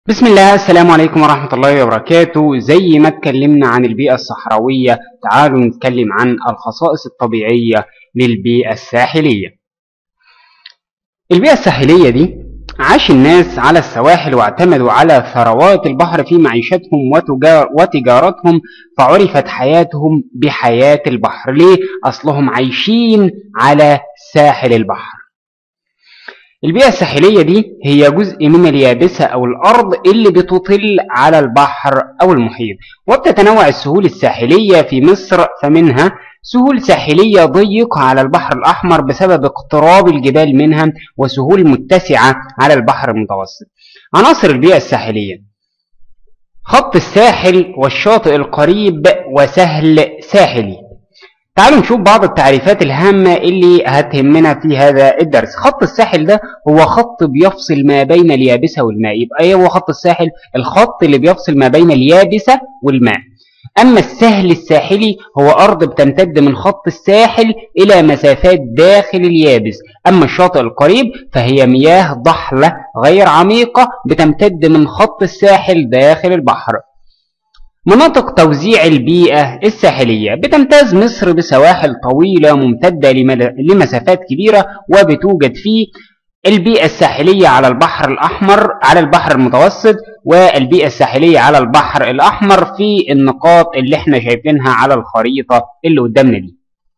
بسم الله السلام عليكم ورحمة الله وبركاته زي ما اتكلمنا عن البيئة الصحراوية تعالوا نتكلم عن الخصائص الطبيعية للبيئة الساحلية البيئة الساحلية دي عاش الناس على السواحل واعتمدوا على ثروات البحر في معيشتهم وتجار وتجارتهم فعرفت حياتهم بحياة البحر ليه؟ أصلهم عايشين على ساحل البحر البيئة الساحلية دي هي جزء من اليابسة أو الأرض اللي بتطل على البحر أو المحيط وبتتنوع السهول الساحلية في مصر فمنها سهول ساحلية ضيقة على البحر الأحمر بسبب اقتراب الجبال منها وسهول متسعة على البحر المتوسط عناصر البيئة الساحلية خط الساحل والشاطئ القريب وسهل ساحلي تعالوا نشوف بعض التعريفات الهامة اللي هتهمنا في هذا الدرس خط الساحل ده هو خط بيفصل ما بين اليابسة والماء يبقى ايه هو خط الساحل الخط اللي بيفصل ما بين اليابسة والماء أما السهل الساحلي هو أرض بتمتد من خط الساحل إلى مسافات داخل اليابس أما الشاطئ القريب فهي مياه ضحلة غير عميقة بتمتد من خط الساحل داخل البحر مناطق توزيع البيئة الساحلية بتمتاز مصر بسواحل طويلة ممتدة لمسافات كبيرة وبتوجد فيه البيئة الساحلية على البحر الأحمر على البحر المتوسط والبيئة الساحلية على البحر الأحمر في النقاط اللي احنا شايفينها على الخريطة اللي قدامنا دي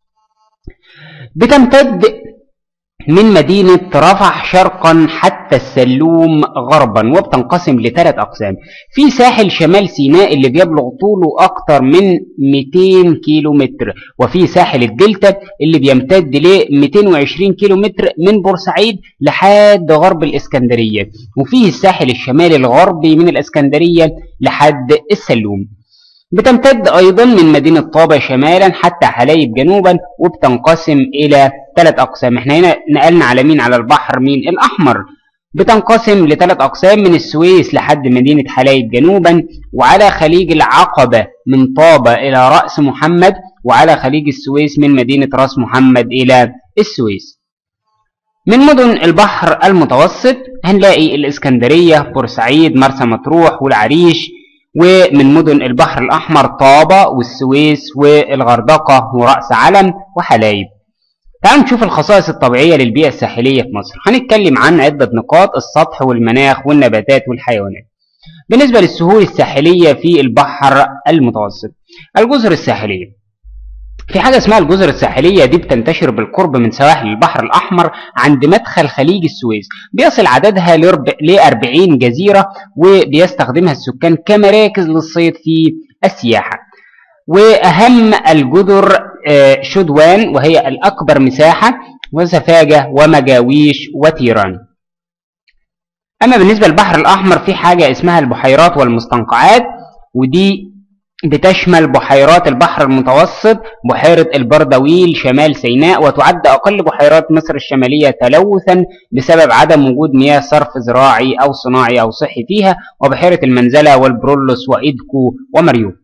بتمتد من مدينة رفح شرقا حتى السلوم غربا وبتنقسم لثلاث أقسام في ساحل شمال سيناء اللي بيبلغ طوله أكثر من 200 كيلو متر وفي ساحل الدلتا اللي بيمتد ل 220 كيلو متر من بورسعيد لحد غرب الإسكندرية وفيه الساحل الشمالي الغربي من الإسكندرية لحد السلوم بتمتد أيضا من مدينة طابة شمالا حتى حلايب جنوبا وبتنقسم إلى ثلاث أقسام احنا هنا نقلنا على مين على البحر مين الأحمر بتنقسم لثلاث أقسام من السويس لحد مدينة حلايب جنوبا وعلى خليج العقبة من طابة إلى رأس محمد وعلى خليج السويس من مدينة رأس محمد إلى السويس من مدن البحر المتوسط هنلاقي الإسكندرية بورسعيد مرسى مطروح والعريش ومن مدن البحر الأحمر طابة والسويس والغردقة ورأس علم وحلايب تعالوا نشوف الخصائص الطبيعية للبيئة الساحلية في مصر هنتكلم عن عدة نقاط السطح والمناخ والنباتات والحيوانات بالنسبة للسهول الساحلية في البحر المتوسط الجزر الساحلية في حاجة اسمها الجزر الساحلية دي بتنتشر بالقرب من سواحل البحر الأحمر عند مدخل خليج السويس بيصل عددها ل 40 جزيرة وبيستخدمها السكان كمراكز للصيد في السياحة وأهم الجزر شدوان وهي الأكبر مساحة وسفاجة ومجاويش وتيران أما بالنسبة للبحر الأحمر في حاجة اسمها البحيرات والمستنقعات ودي بتشمل بحيرات البحر المتوسط بحيرة البردويل شمال سيناء وتعد أقل بحيرات مصر الشمالية تلوثا بسبب عدم وجود مياه صرف زراعي أو صناعي أو صحي فيها وبحيرة المنزلة والبرولوس وإيدكو ومريوط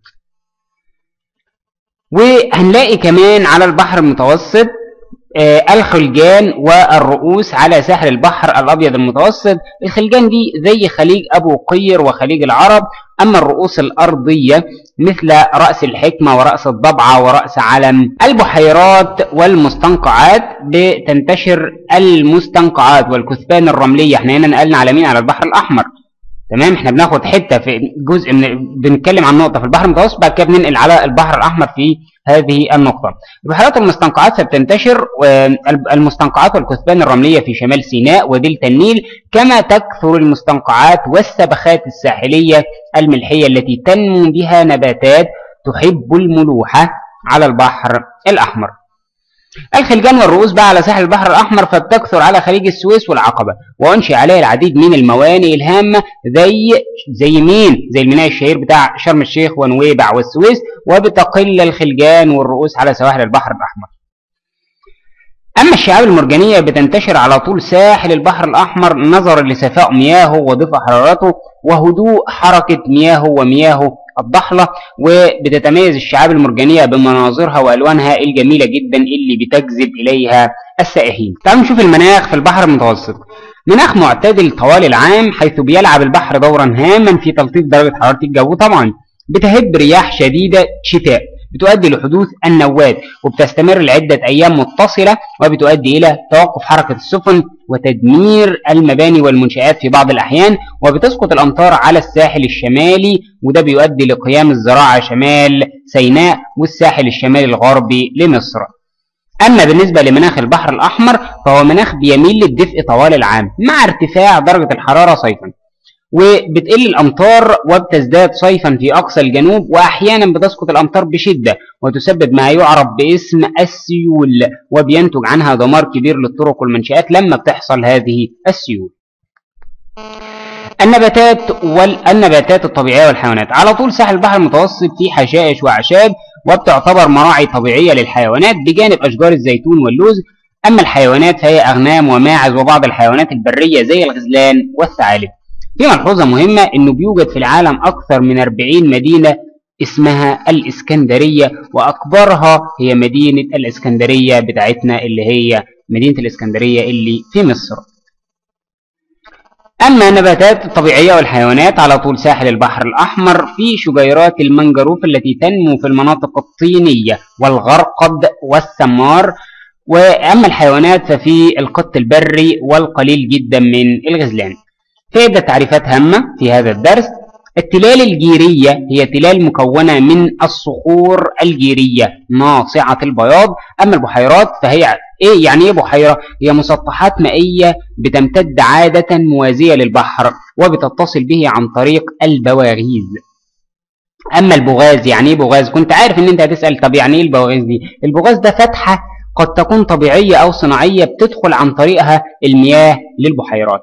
وهنلاقي كمان على البحر المتوسط آه الخلجان والرؤوس على ساحل البحر الأبيض المتوسط الخلجان دي زي خليج أبو قير وخليج العرب أما الرؤوس الأرضية مثل رأس الحكمة ورأس الضبعة ورأس علم البحيرات والمستنقعات بتنتشر المستنقعات والكثبان الرملية احنا هنا نقلنا على مين على البحر الأحمر تمام احنا بناخد حته في جزء من بنتكلم عن نقطه في البحر المتوسط بعد كده بننقل على البحر الاحمر في هذه النقطه البحيرات المستنقعات فبتنتشر المستنقعات والكثبان الرمليه في شمال سيناء ودلتا النيل كما تكثر المستنقعات والسبخات الساحليه الملحيه التي تنمو بها نباتات تحب الملوحه على البحر الاحمر الخلجان والرؤوس بقى على ساحل البحر الأحمر فبتكثر على خليج السويس والعقبة وأنشئ عليها العديد من الموانئ الهامة زي زي مين؟ زي الميناء الشهير بتاع شرم الشيخ ونويبع والسويس وبتقل الخلجان والرؤوس على سواحل البحر الأحمر. أما الشعاب المرجانية بتنتشر على طول ساحل البحر الأحمر نظرا لسفاء مياهه ودفء حرارته وهدوء حركة مياهه ومياهه الضحلة وبتتميز الشعاب المرجانية بمناظرها وألوانها الجميلة جدا اللي بتجذب إليها السائحين تعالوا نشوف المناخ في البحر المتوسط مناخ معتدل طوال العام حيث بيلعب البحر دورا هاما في تلطيف درجة حرارة الجو طبعا بتهب رياح شديدة شتاء بتؤدي لحدوث النوات وبتستمر لعدة أيام متصلة وبتؤدي إلى توقف حركة السفن وتدمير المباني والمنشآت في بعض الأحيان وبتسقط الأمطار على الساحل الشمالي وده بيؤدي لقيام الزراعة شمال سيناء والساحل الشمالي الغربي لمصر أما بالنسبة لمناخ البحر الأحمر فهو مناخ بيميل للدفء طوال العام مع ارتفاع درجة الحرارة صيفا وبتقل الأمطار وبتزداد صيفا في أقصى الجنوب وأحيانا بتسقط الأمطار بشدة وتسبب ما يعرف باسم السيول وبينتج عنها دمار كبير للطرق والمنشآت لما بتحصل هذه السيول النباتات والنباتات الطبيعية والحيوانات على طول ساحل البحر المتوسط فيه حشائش وأعشاب وبتعتبر مراعي طبيعية للحيوانات بجانب أشجار الزيتون واللوز أما الحيوانات فهي أغنام وماعز وبعض الحيوانات البرية زي الغزلان والثعالب في ملحوظة مهمة إنه بيوجد في العالم أكثر من 40 مدينة اسمها الإسكندرية وأكبرها هي مدينة الإسكندرية بتاعتنا اللي هي مدينة الإسكندرية اللي في مصر أما النباتات الطبيعية والحيوانات على طول ساحل البحر الأحمر في شجيرات المنجروف التي تنمو في المناطق الطينية والغرقد والسمار وأما الحيوانات ففي القط البري والقليل جدا من الغزلان في عدة تعريفات هامة في هذا الدرس التلال الجيرية هي تلال مكونة من الصخور الجيرية ناصعة البياض أما البحيرات فهي إيه يعني إيه بحيرة؟ هي مسطحات مائية بتمتد عادة موازية للبحر وبتتصل به عن طريق البواغيز أما البغاز يعني إيه بغاز؟ كنت عارف إن أنت هتسأل طب يعني إيه البواغيز دي؟ البغاز ده فتحة قد تكون طبيعية أو صناعية بتدخل عن طريقها المياه للبحيرات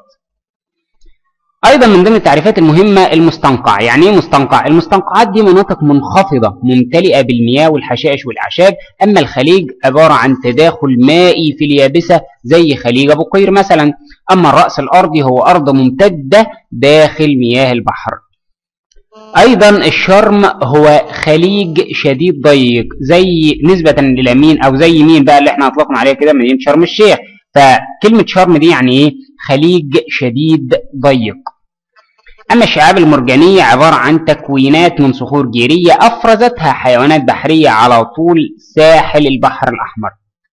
ايضا من ضمن التعريفات المهمه المستنقع يعني ايه مستنقع المستنقعات دي مناطق منخفضه ممتلئه بالمياه والحشائش والاعشاب اما الخليج عباره عن تداخل مائي في اليابسه زي خليج ابو قير مثلا اما الراس الارضي هو ارض ممتده داخل مياه البحر ايضا الشرم هو خليج شديد ضيق زي نسبه للامين او زي مين بقى اللي احنا اطلقنا عليه كده مدينه شرم الشيخ فكلمه شرم دي يعني ايه خليج شديد ضيق أما الشعاب المرجانية عبارة عن تكوينات من صخور جيرية أفرزتها حيوانات بحرية على طول ساحل البحر الأحمر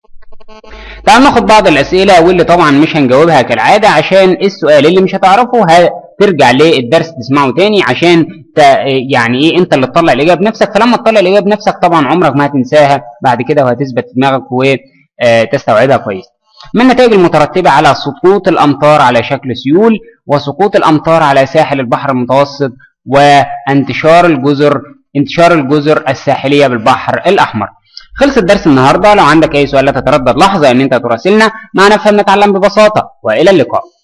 تعال ناخد بعض الأسئلة واللي طبعا مش هنجاوبها كالعادة عشان السؤال اللي مش هتعرفه ترجع للدرس تسمعه تاني عشان ت... يعني ايه انت اللي تطلع الاجابه بنفسك فلما تطلع الاجابه بنفسك طبعا عمرك ما هتنساها بعد كده وهتثبت في دماغك وتستوعبها كويس ما النتائج المترتبة على سقوط الأمطار على شكل سيول وسقوط الأمطار على ساحل البحر المتوسط وانتشار الجزر انتشار الجزر الساحلية بالبحر الأحمر خلص الدرس النهاردة لو عندك أي سؤال لا تتردد لحظة أن أنت تراسلنا معنا فهم نتعلم ببساطة وإلى اللقاء